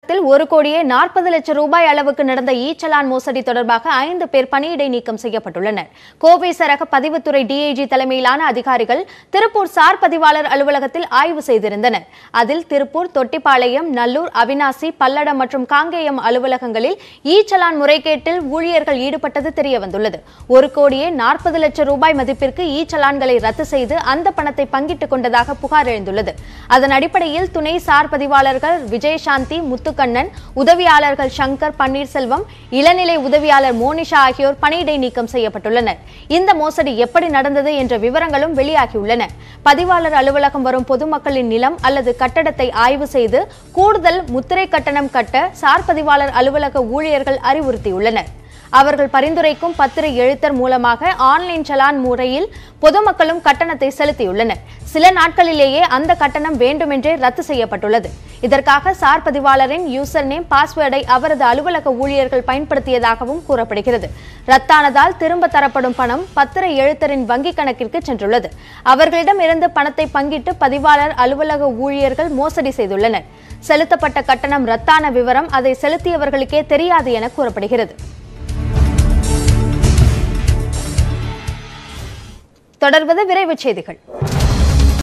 அலுவலகத்தில் ஒரு கோடியே நாற்பது லட்சம் ரூபாய் அளவுக்கு நடந்த இ சலான் மோசடி தொடர்பாக ஐந்து பேர் பணியிடை நீக்கம் செய்யப்பட்டுள்ளனர் கோவை சரக பதிவுத்துறை டிஐஜி தலைமையிலான அதிகாரிகள் திருப்பூர் சார் பதிவாளர் அலுவலகத்தில் ஆய்வு செய்திருந்தனர் அதில் திருப்பூர் தொட்டிப்பாளையம் நல்லூர் அவினாசி பல்லடம் மற்றும் காங்கேயம் அலுவலகங்களில் இ சலான் முறைகேட்டில் ஊழியர்கள் ஈடுபட்டது தெரியவந்துள்ளது ஒரு கோடியே நாற்பது லட்சம் ரூபாய் மதிப்பிற்கு இ சலான்களை ரத்து செய்து அந்த பணத்தை பங்கிட்டுக் கொண்டதாக புகார் எழுந்துள்ளது அதன் அடிப்படையில் துணை சார் பதிவாளர்கள் விஜயசாந்தி முத்துக்கண்ணன் உதவியாளர்கள் சங்கர் பன்னீர்செல்வம் இளநிலை உதவியாளர் மோனிஷா ஆகியோர் பணியிடை நீக்கம் செய்யப்பட்டுள்ளனர் இந்த மோசடி எப்படி நடந்தது என்ற விவரங்களும் வெளியாகியுள்ளன பதிவாளர் அலுவலகம் வரும் பொதுமக்களின் நிலம் அல்லது கட்டடத்தை ஆய்வு செய்து கூடுதல் முத்திரை கட்டணம் கட்ட சார் பதிவாளர் அலுவலக ஊழியர்கள் அறிவுறுத்தியுள்ளனர் அவர்கள் பரிந்துரைக்கும் பத்திரை எழுத்தர் மூலமாக ஆன்லைன் சலான் முறையில் பொதுமக்களும் கட்டணத்தை செலுத்தியுள்ளனர் சில நாட்களிலேயே அந்த கட்டணம் வேண்டுமென்றே ரத்து செய்யப்பட்டுள்ளது இதற்காக சார் பதிவாளரின் யூசர் நேம் பாஸ்வேர்டை அவரது அலுவலக ஊழியர்கள் பயன்படுத்தியதாகவும் கூறப்படுகிறது ரத்தானதால் திரும்ப தரப்படும் பணம் பத்திர எழுத்தரின் வங்கிக் கணக்கிற்கு சென்றுள்ளது அவர்களிடம் இருந்து பணத்தை பங்கிட்டு பதிவாளர் அலுவலக ஊழியர்கள் மோசடி செய்துள்ளனர் செலுத்தப்பட்ட கட்டணம் ரத்தான விவரம் அதை செலுத்தியவர்களுக்கே தெரியாது என கூறப்படுகிறது தொடர்வது விரைவுச் செய்திகள்